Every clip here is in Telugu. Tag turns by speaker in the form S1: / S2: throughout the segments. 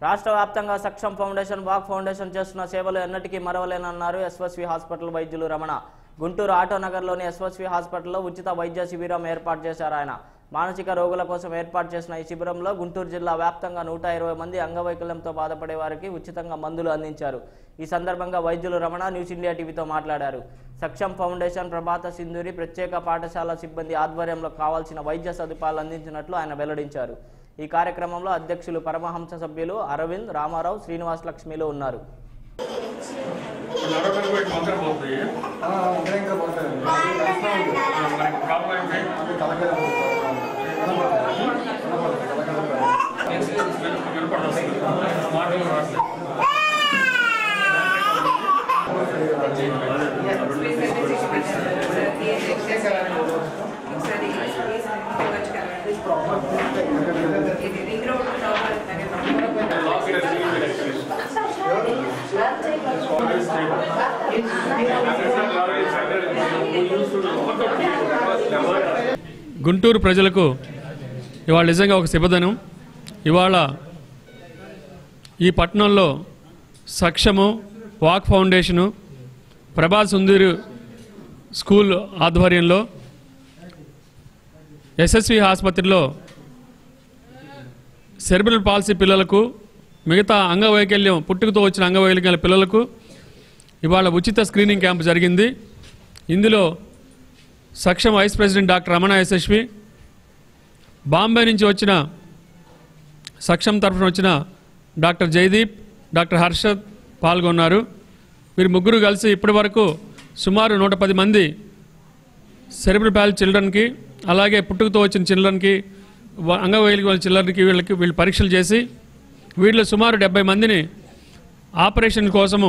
S1: రాష్ట్ర వ్యాప్తంగా సక్షం ఫౌండేషన్ వాక్ ఫౌండేషన్ చేస్తున్న సేవలు ఎన్నటికీ మరవలేనన్నారు ఎస్ఎస్వి హాస్పిటల్ వైద్యులు రమణ గుంటూరు ఆటో నగర్లోని ఎస్ఎస్వి హాస్పిటల్లో ఉచిత వైద్య శిబిరం ఏర్పాటు చేశారు ఆయన మానసిక రోగుల కోసం ఏర్పాటు చేసిన ఈ శిబిరంలో గుంటూరు జిల్లా వ్యాప్తంగా నూట ఇరవై మంది అంగవైకల్యంతో బాధపడే వారికి ఉచితంగా మందులు అందించారు ఈ సందర్భంగా వైద్యులు రమణ న్యూస్ ఇండియా టీవీతో మాట్లాడారు సక్షం ఫౌండేషన్ ప్రభాత సింధూరి ప్రత్యేక పాఠశాల సిబ్బంది ఆధ్వర్యంలో కావాల్సిన వైద్య సదుపాయాలు అందించినట్లు ఆయన వెల్లడించారు ఈ కార్యక్రమంలో అధ్యక్షులు పరమహంస సభ్యులు అరవింద్ రామారావు శ్రీనివాస్ లక్ష్మిలు ఉన్నారు
S2: నడవడం పోయి మంత్రం పోతుంది మనకి ప్రాబ్లం ఏంటి వినపడదు మాటలు రాట్లేదు
S3: గుంటూరు ప్రజలకు ఇవాళ నిజంగా ఒక శుభదనం ఇవాళ ఈ పట్టణంలో సక్షము వాక్ ఫౌండేషను ప్రభా సుందరి స్కూల్ ఆధ్వర్యంలో ఎస్ఎస్వి ఆసుపత్రిలో సెర్బరల్ పాలసీ పిల్లలకు మిగతా అంగవైకల్యం పుట్టుకతో వచ్చిన అంగవైకల్యం పిల్లలకు ఇవాళ ఉచిత స్క్రీనింగ్ క్యాంప్ జరిగింది ఇందులో Saksham vice president doctor Ramana Yashasvi Bombay నుంచి వచ్చిన సక్షం తరఫున వచ్చిన డాక్టర్ జయదీప్ డాక్టర్ హర్షద్ పాల్గొన్నారు వీరు ముగ్గురు కలిసి ఇప్పటి వరకు సుమారు నూట పది మంది సెరిబ్రల్ ప్యాల్ చిల్డ్రన్కి అలాగే పుట్టుకతో వచ్చిన చిల్డ్రన్కి వ- అంగవైకల్యం చిల్డ్రన్కి వీళ్ళకి వీళ్ళు పరీక్షలు చేసి వీళ్ళు సుమారు డెబ్బై మందిని ఆపరేషన్ కోసము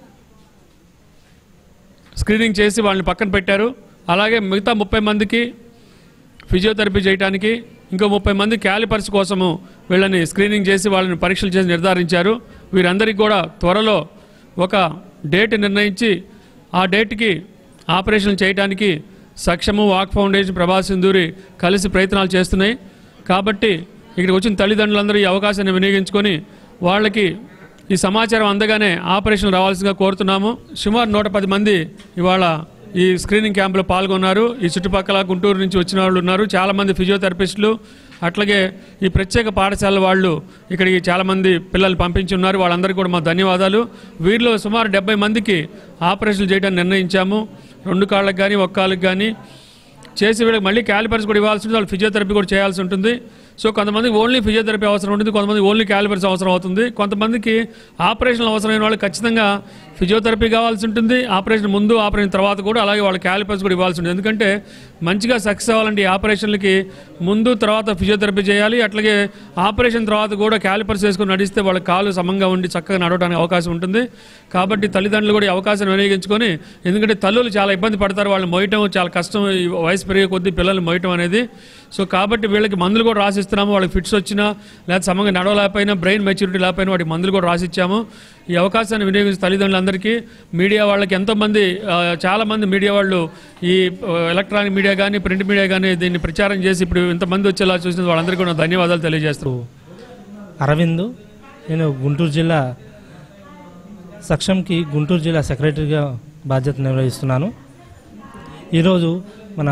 S3: స్క్రీనింగ్ చేసి వాళ్ళని పక్కన పెట్టారు అలాగే మిగతా ముప్పై మందికి ఫిజియోథెరపీ చేయడానికి ఇంకో ముప్పై మంది క్యాలిపర్స్ కోసము వీళ్ళని స్క్రీనింగ్ చేసి వాళ్ళని పరీక్షలు చేసి నిర్ధారించారు వీరందరికీ కూడా త్వరలో ఒక డేట్ నిర్ణయించి ఆ డేట్కి ఆపరేషన్ చేయడానికి సక్షము వాక్ ఫౌండేషన్ ప్రభా సింధూరి కలిసి ప్రయత్నాలు చేస్తున్నాయి కాబట్టి ఇక్కడికి వచ్చిన తల్లిదండ్రులందరూ ఈ అవకాశాన్ని వినియోగించుకొని వాళ్ళకి ఈ సమాచారం అందగానే ఆపరేషన్ రావాల్సిందిగా కోరుతున్నాము సుమారు నూట పది మంది ఇవాళ ఈ స్క్రీనింగ్ క్యాంపులో పాల్గొన్నారు ఈ చుట్టుపక్కల గుంటూరు నుంచి వచ్చిన వాళ్ళు ఉన్నారు చాలామంది ఫిజియోథెరపిస్టులు అట్లాగే ఈ ప్రత్యేక పాఠశాల వాళ్ళు ఇక్కడికి చాలామంది పిల్లలు పంపించి ఉన్నారు వాళ్ళందరికీ కూడా మా ధన్యవాదాలు వీరిలో సుమారు డెబ్బై మందికి ఆపరేషన్లు చేయడానికి నిర్ణయించాము రెండు కాళ్ళకి కానీ ఒక్క కాళ్ళకి కానీ చేసి వీళ్ళకి మళ్ళీ క్యాలిపర్స్ కూడా ఇవ్వాల్సి ఉంటుంది వాళ్ళు ఫిజియోథెరపీ కూడా చేయాల్సి ఉంటుంది సో కొంతమందికి ఓన్లీ ఫిజియోథెరపీ అవసరం ఉంటుంది కొంతమంది ఓన్లీ క్యాలిపర్స్ అవసరం అవుతుంది కొంతమందికి ఆపరేషన్ అవసరమైన వాళ్ళు ఖచ్చితంగా ఫిజియోథెరపీ కావాల్సి ఉంటుంది ఆపరేషన్ ముందు ఆపరేషన్ తర్వాత కూడా అలాగే వాళ్ళ క్యాలిపర్స్ కూడా ఇవ్వాల్సి ఉంటుంది ఎందుకంటే మంచిగా సక్సెస్ అవ్వాలంటే ఈ ఆపరేషన్లకి ముందు తర్వాత ఫిజియోథెరపీ చేయాలి అట్లాగే ఆపరేషన్ తర్వాత కూడా క్యాలిపర్స్ వేసుకొని నడిస్తే వాళ్ళ కాలు సమంగా ఉండి చక్కగా నడవడానికి అవకాశం ఉంటుంది కాబట్టి తల్లిదండ్రులు కూడా ఈ అవకాశం వినియోగించుకొని ఎందుకంటే తల్లులు చాలా ఇబ్బంది పడతారు వాళ్ళు మోయటం చాలా కష్టం ఈ వయసు పెరిగే కొద్దీ పిల్లల్ని మోయటం అనేది సో కాబట్టి వీళ్ళకి మందులు కూడా రాసిస్తున్నాము వాళ్ళకి ఫిట్స్ వచ్చినా లేదా సమంగా నడవలేకపోయినా బ్రెయిన్ మెచ్యూరిటీ లేకపోయినా వాటికి మందులు కూడా రాసిచ్చాము ఈ అవకాశాన్ని వినియోగించిన తల్లిదండ్రులందరికీ మీడియా వాళ్ళకి ఎంతోమంది ఆ, చాలామంది మీడియా వాళ్ళు ఈ ఆ, ఎలక్ట్రానిక్ మీడియా కానీ ప్రింట్ మీడియా కానీ దీన్ని ప్రచారం చేసి ఇప్పుడు ఇంతమంది వచ్చేలా చూసిన వాళ్ళందరికీ కూడా ధన్యవాదాలు తెలియజేస్తూ
S4: అరవింద్ నేను గుంటూరు జిల్లా సక్షంకి గుంటూరు జిల్లా సెక్రటరీగా బాధ్యత నిర్వహిస్తున్నాను ఈరోజు మన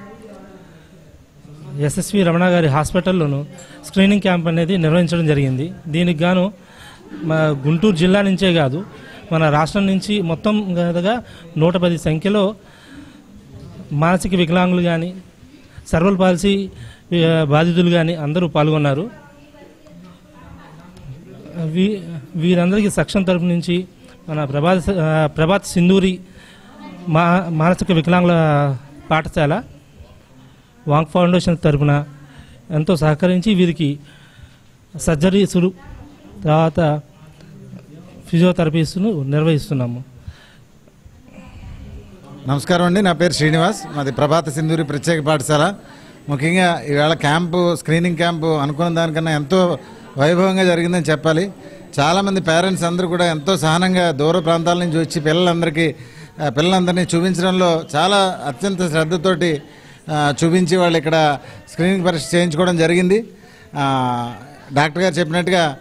S4: ఎస్ఎస్వి రమణ గారి హాస్పిటల్లోను స్క్రీనింగ్ క్యాంప్ అనేది నిర్వహించడం జరిగింది దీనికి గాను మా గుంటూరు జిల్లా నుంచే కాదు మన రాష్ట్రం నుంచి మొత్తం మీదుగా నూట పది సంఖ్యలో మానసిక వికలాంగులు కానీ సర్వల్ పాలసీ ఆ, బాధితులు కానీ అందరూ పాల్గొన్నారు వీ వీరందరికీ సక్షం తరపు నుంచి మన ప్రభాత్ ఆ, ప్రభాత్ సింధూరి మా మానసిక వికలాంగుల పాఠశాల వాంగ్ ఫౌండేషన్ తరపున ఎంతో సహకరించి వీరికి సర్జరీసులు తర్వాత ఫిజియోథెరపీస్ను నిర్వహిస్తున్నాము
S5: నమస్కారం అండి నా పేరు శ్రీనివాస్ మాది ప్రభాత సింధూరి ప్రత్యేక పాఠశాల ముఖ్యంగా ఈవేళ క్యాంపు స్క్రీనింగ్ క్యాంపు అనుకున్న దానికన్నా ఎంతో వైభవంగా జరిగిందని చెప్పాలి చాలామంది పేరెంట్స్ అందరూ కూడా ఎంతో సహనంగా దూర ప్రాంతాల నుంచి వచ్చి పిల్లలందరికీ ఆ, పిల్లలందరినీ చూపించడంలో చాలా అత్యంత శ్రద్ధతోటి ఆ, చూపించి వాళ్ళు ఇక్కడ స్క్రీనింగ్ పరీక్ష చేయించుకోవడం జరిగింది ఆ, డాక్టర్ గారు చెప్పినట్టుగా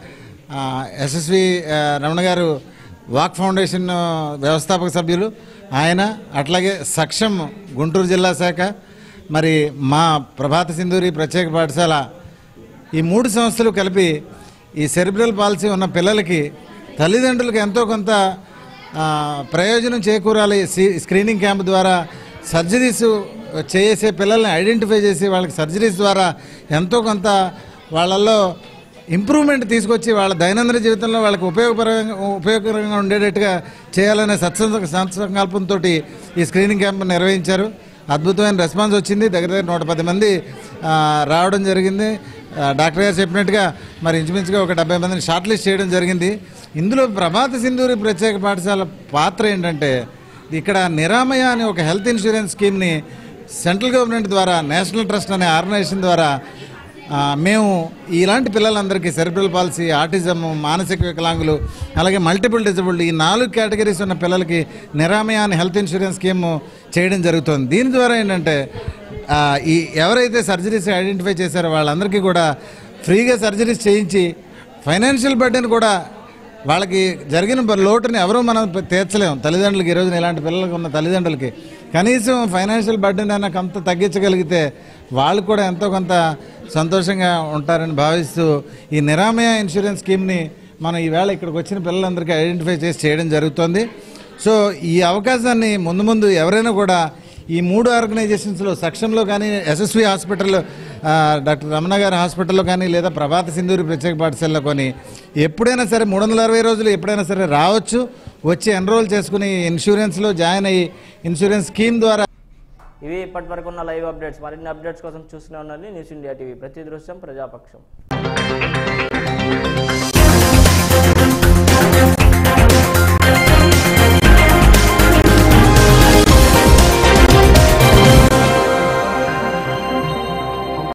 S5: ఆ, ఎస్ఎస్వి ఆ, రమణ గారు వాక్ ఫౌండేషన్ ఆ, వ్యవస్థాపక సభ్యులు ఆయన అట్లాగే సక్షం గుంటూరు జిల్లా శాఖ మరి మా ప్రభాత సింధూరి ప్రత్యేక పాఠశాల ఈ మూడు సంస్థలు కలిపి ఈ సెరిబ్రల్ పాలసీ ఉన్న పిల్లలకి తల్లిదండ్రులకు ఎంతో కొంత ఆ, ప్రయోజనం చేకూరాలి సి- స్క్రీనింగ్ క్యాంప్ ద్వారా సర్జరీస్ చేసే పిల్లల్ని ఐడెంటిఫై చేసి వాళ్ళకి సర్జరీస్ ద్వారా ఎంతో కొంత వాళ్ళల్లో ఇంప్రూవ్మెంట్ తీసుకొచ్చి వాళ్ళ దైనందిన జీవితంలో వాళ్ళకి ఉపయోగపరంగా ఉపయోగకరంగా ఉండేటట్టుగా చేయాలనే సత్సంగ సంకల్పంతో ఈ స్క్రీనింగ్ క్యాంప్ నిర్వహించారు అద్భుతమైన రెస్పాన్స్ వచ్చింది దగ్గర దగ్గర నూట పది మంది ఆ, రావడం జరిగింది ఆ, డాక్టర్ గారు చెప్పినట్టుగా మరి ఇంచుమించుగా ఒక డెబ్బై మందిని షార్ట్ లిస్ట్ చేయడం జరిగింది ఇందులో ప్రభాత సింధూరి ప్రత్యేక పాఠశాల పాత్ర ఏంటంటే ఇక్కడ నిరామయ అనే ఒక హెల్త్ ఇన్సూరెన్స్ స్కీమ్ని సెంట్రల్ గవర్నమెంట్ ద్వారా నేషనల్ ట్రస్ట్ అనే ఆర్గనైజేషన్ ద్వారా ఆ, మేము ఇలాంటి పిల్లలందరికీ సెరిబ్రల్ పాలసీ ఆటిజం మానసిక వికలాంగులు అలాగే మల్టిపుల్ డిజబుల్డ్ ఈ నాలుగు కేటగిరీస్ ఉన్న పిల్లలకి నిరామయ అని హెల్త్ ఇన్సూరెన్స్ స్కీమ్ చేయడం జరుగుతుంది దీని ద్వారా ఏంటంటే ఆ, ఈ ఎవరైతే సర్జరీస్ ఐడెంటిఫై చేశారో వాళ్ళందరికీ కూడా ఫ్రీగా సర్జరీస్ చేయించి ఫైనాన్షియల్ బర్డెన్ కూడా వాళ్ళకి జరిగిన బ- లోటుని ఎవరూ మనం ప- తీర్చలేం తల్లిదండ్రులకి ఈ రోజున ఇలాంటి పిల్లలకి ఉన్న తల్లిదండ్రులకి కనీసం ఫైనాన్షియల్ బర్డెన్ అయినా కొంత తగ్గించగలిగితే వాళ్ళు కూడా ఎంతో కొంత సంతోషంగా ఉంటారని భావిస్తూ ఈ నిరామయ ఇన్సూరెన్స్ స్కీమ్ని మనం ఈవేళ ఇక్కడికి వచ్చిన పిల్లలందరికీ ఐడెంటిఫై చేసి చేయడం జరుగుతుంది సో ఈ అవకాశాన్ని ముందు ముందు ఎవరైనా కూడా ఈ మూడు ఆర్గనైజేషన్స్లో సక్షంలో కానీ ఎస్ఎస్వి హాస్పిటల్లో ఆ, డాక్టర్ రమణ గారి హాస్పిటల్లో కానీ లేదా ప్రభాత సింధూరి ప్రత్యేక పాఠశాలలో కానీ ఎప్పుడైనా సరే మూడు వందల అరవై రోజులు ఎప్పుడైనా సరే రావచ్చు వచ్చి ఎన్రోల్ చేసుకుని ఇన్సూరెన్స్లో జాయిన్ అయ్యి ఇన్సూరెన్స్ స్కీమ్ ద్వారా
S1: ఇవి ఇప్పటివరకు ఉన్న లైవ్ అప్డేట్స్ మరిన్ని అప్డేట్స్ కోసం చూస్తూనే ఉండండి న్యూస్ ఇండియా టీవీ ప్రతి దృశ్యం ప్రజాపక్షం